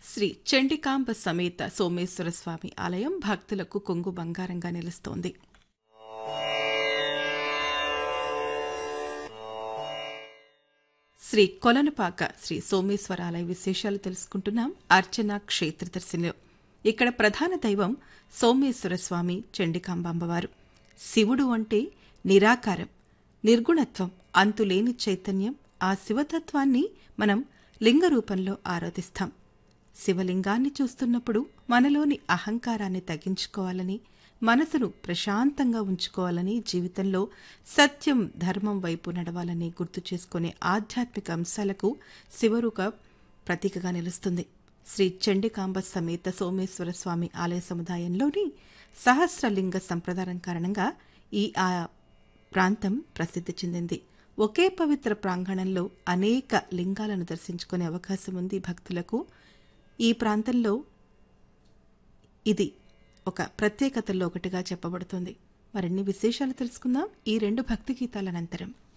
శ్రీ చండికాంబ సమేత సోమేశ్వర స్వామి ఆలయం భక్తులకు కొంగు బంగారంగా నిలుస్తోంది శ్రీ కొలనుపాక శ్రీ సోమేశ్వర ఆలయ విశేషాలు తెలుసుకుంటున్నాం అర్చన క్షేత్రదర్శినిలో ఇక్కడ ప్రధాన దైవం సోమేశ్వర స్వామి చండికాంబాంబవారు శివుడు అంటే నిరాకారం నిర్గుణత్వం అంతులేని చైతన్యం ఆ శివతత్వాన్ని మనం లింగ రూపంలో ఆరాధిస్తాం శివలింగాన్ని చూస్తున్నప్పుడు మనలోని అహంకారాన్ని తగ్గించుకోవాలని మనసును ప్రశాంతంగా ఉంచుకోవాలని జీవితంలో సత్యం ధర్మం వైపు నడవాలని గుర్తు చేసుకునే ఆధ్యాత్మిక అంశాలకు శివరుక ప్రతీకగా నిలుస్తుంది శ్రీ చండికాంబ సమేత సోమేశ్వర స్వామి ఆలయ సముదాయంలోని సహస్రలింగ సంప్రదాయం కారణంగా ఈ ఆ ప్రాంతం ప్రసిద్ధి చెందింది ఒకే పవిత్ర ప్రాంగణంలో అనేక లింగాలను దర్శించుకునే అవకాశం ఉంది భక్తులకు ఈ ప్రాంతంలో ఇది ఒక ప్రత్యేకతల్లో ఒకటిగా చెప్పబడుతుంది మరిన్ని విశేషాలు తెలుసుకుందాం ఈ రెండు భక్తి గీతాల అనంతరం